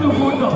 அடிக்கிறது கூட்டம்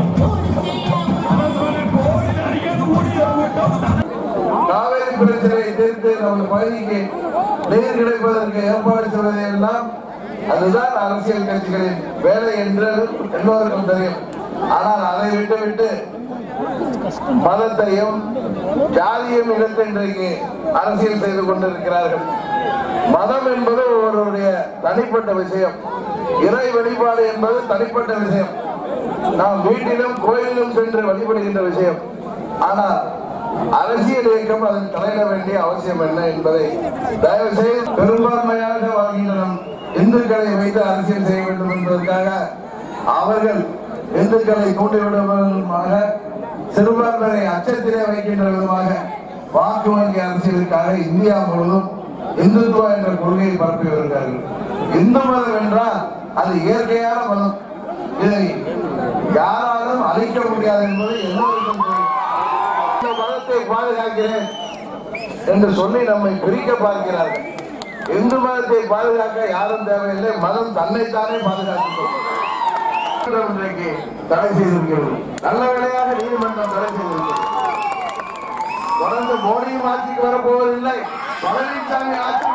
கோடி அடிக்கிறது கூடிய கூட்டம் காவேரி பிரச்சனையை தீர்த்து நமது பகுதிக்கு நீர் கிடைப்பதற்கு ஏற்பாடு செய்வதை எல்லாம் அதுதான் அரசியல் கட்சிகளின் வேலை என்று எல்லோருக்கும் தெரியும் ஆனால் அதை விட்டுவிட்டு மதத்தையும் ஜாதியும் இழுத்து இன்றைக்கு அரசியல் செய்து கொண்டிருக்கிறார்கள் மதம் என்பது ஒருவருடைய தனிப்பட்ட விஷயம் இறை வழிபாடு என்பது தனிப்பட்ட விஷயம் நாம் வீட்டிலும் கோயிலிலும் சென்று வழிபடுகின்ற விஷயம் ஆனால் அரசியல் இயக்கம் அதன் தலையிட வேண்டிய அவசியம் என்ன என்பதை தயவு செய்து பெரும்பான்மையாக வாழ்கின்ற நம் இந்துக்களை வைத்து அரசியல் செய்ய வேண்டும் என்பதற்காக அவர்கள் இந்துக்களை தூண்டிவிடுவதற்காக சிறுபான்மையை அச்சத்திலே வைக்கின்ற விதமாக வாக்கு வங்கி அரசியலுக்காக இந்தியா முழுவதும் இந்துத்துவா என்ற கொள்கையை பரப்பி வருகிறார்கள் இந்து மதம் என்றால் அது இயற்கையான மதம் இதை யாராலும் அழிக்க முடியாது என்பது எல்லோருக்கும் தெரியும் இந்த மதத்தை பாதுகாக்கிறேன் என்று சொல்லி நம்மை பிரிக்க பார்க்கிறார்கள் இந்து மதத்தை பாதுகாக்க யாரும் தேவையில்லை மதம் தன்னைத்தானே பாதுகாத்துக் இன்றைக்கு தடை செய்திருக்கிறது நல்ல வேளையாக நீதிமன்றம் தடை செய்திருக்கிறது தொடர்ந்து மோடியும் ஆட்சிக்கு வரப்போவதில்லை பழனிசாமி ஆட்சி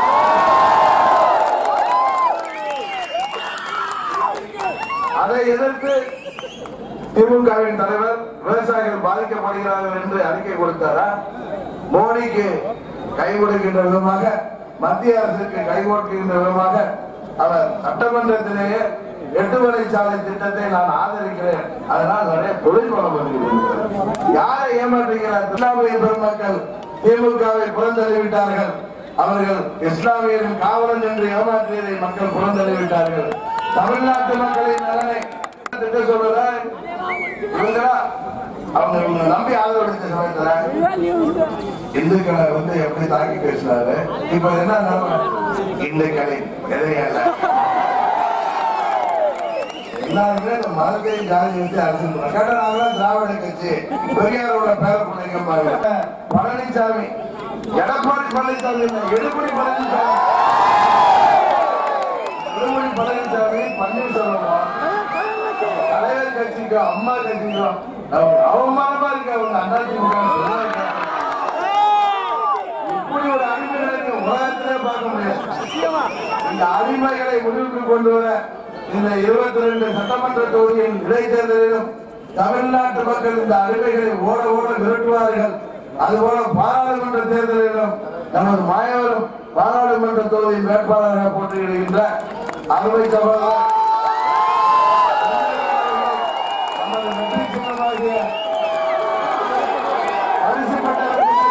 அதை எதிர்த்து திமுகவின் தலைவர் விவசாயிகள் பாதிக்கப்படுகிறார்கள் என்று அறிக்கை கொடுத்தாரா மோடிக்கு கை கொடுக்கின்ற விதமாக மத்திய அரசுக்கு கை கொடுக்கின்ற விதமாக அவர் சட்டமன்றத்திலேயே எட்டு வழிச்சாலை திட்டத்தை நான் ஆதரிக்கிறேன் அதனால் நிறைய தொழில் வளம் வருகிறது யாரை ஏமாற்றுகிறார் இஸ்லாமிய பெருமக்கள் திமுகவை புறந்தள்ளிவிட்டார்கள் அவர்கள் இஸ்லாமியரின் காவலன் என்று ஏமாற்றியதை மக்கள் புறந்தள்ளிவிட்டார்கள் தமிழ்நாட்டு மக்களின் நலனை திட்ட சொல்றதா இவங்களா அவங்க இவங்க நம்பி ஆதரவளித்த சமயத்துல இந்துக்களை வந்து எப்படி தாக்கி பேசினாரு இப்ப என்ன நிலைமை? இந்துக்களை எதையல்ல எல்லாருமே இந்த மதத்தையும் ஜாதி வச்சு அரசியல் பண்றாங்க. கேட்டா நாங்களாம் திராவிட கட்சி பெரியாரோட பேர பிள்ளைங்க பாருங்க. பழனிசாமி எடப்பாடி பழனிசாமி இல்ல, எடுப்படி பழனிசாமி எடுப்படி பழனிசாமி பன்னீர்செல்வம் தலைவர் கட்சிக்கும் அம்மா கட்சிக்கும் அவங்க அவமானமா இருக்கு அவங்க அதிமுக இப்படி ஒரு அடிமைகளை உலகத்திலே பார்க்க முடியாது இந்த அடிமைகளை முடிவுக்கு கொண்டு வர இந்த இருபத்தி ரெண்டு சட்டமன்ற தொகுதியின் இடைத்தேர்தலிலும் தமிழ்நாட்டு மக்கள் இந்த அடிமைகளை ஓட ஓட விரட்டுவார்கள் அதுபோல பாராளுமன்ற தேர்தலிலும் நமது மாயவரம் பாராளுமன்ற தொகுதியின் வேட்பாளராக போட்டியிடுகின்ற அறுவை சகோதரர் நமது வெற்றி சின்னமாகிய பரிசுப்பட்ட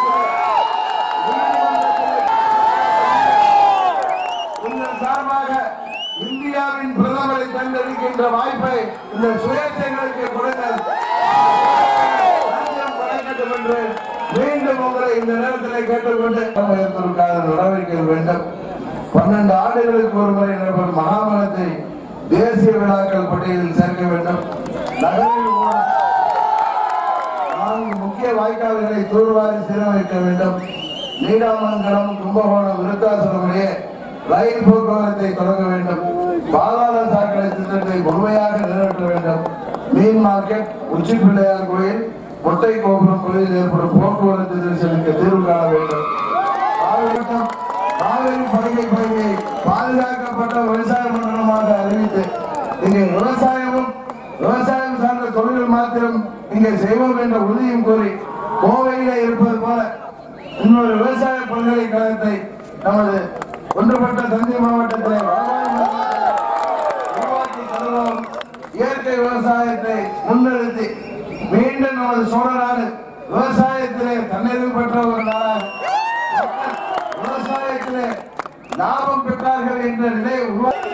உங்கள் சார்பாக இந்தியாவின் பிரதமரை தேர்ந்தெடுக்கின்ற வாய்ப்பை இந்த சுயேட்சைகளுக்கு கொடுங்கள் ராஜ்யம் படைக்கட்டும் என்று மீண்டும் உங்களை இந்த நேரத்தில் கேட்டுக்கொண்டு உயர்த்துவதற்கான நடவடிக்கை வேண்டும் பன்னெண்டு ஆண்டுகளுக்கு ஒரு முறை நடைபெறும் மகாமலத்தை தேசிய விழாக்கள் பட்டியலில் சேர்க்க வேண்டும் நகரில் உள்ள நான்கு முக்கிய வாய்க்கால்களை தூர்வாரி சீரமைக்க வேண்டும் நீடாமங்கலம் கும்பகோணம் விருத்தாசலம் இடையே ரயில் போக்குவரத்தை தொடங்க வேண்டும் பாதாள சாக்கடை திட்டத்தை முழுமையாக நிறைவேற்ற வேண்டும் மீன் மார்க்கெட் உச்சி பிள்ளையார் கோயில் மொட்டை கோபுரம் பகுதியில் ஏற்படும் போக்குவரத்து நெரிசலுக்கு தீர்வு காண வேண்டும் மாவட்டம் காவிரி படுகை பகுதியை பாதுகாக்கப்பட்ட விவசாய மண்டலமாக அறிவித்து இங்கே விவசாயமும் விவசாயம் சார்ந்த தொழில்கள் மாத்திரம் இங்கே செய்வோம் என்ற உறுதியும் கூறி கோவையிலே இருப்பது போல இன்னொரு விவசாய பல்கலைக்கழகத்தை நமது ஒன்றுபட்ட தஞ்சை மாவட்டத்திலே உருவாக்கி தருவோம் இயற்கை விவசாயத்தை முன்னிறுத்தி மீண்டும் நமது சோழநாடு விவசாயத்திலே தன்னிறைவு பெற்ற ஒரு நாடாக விவசாயத்திலே லாபம் பெற்றார்கள் என்ற நிலை உருவாக்கி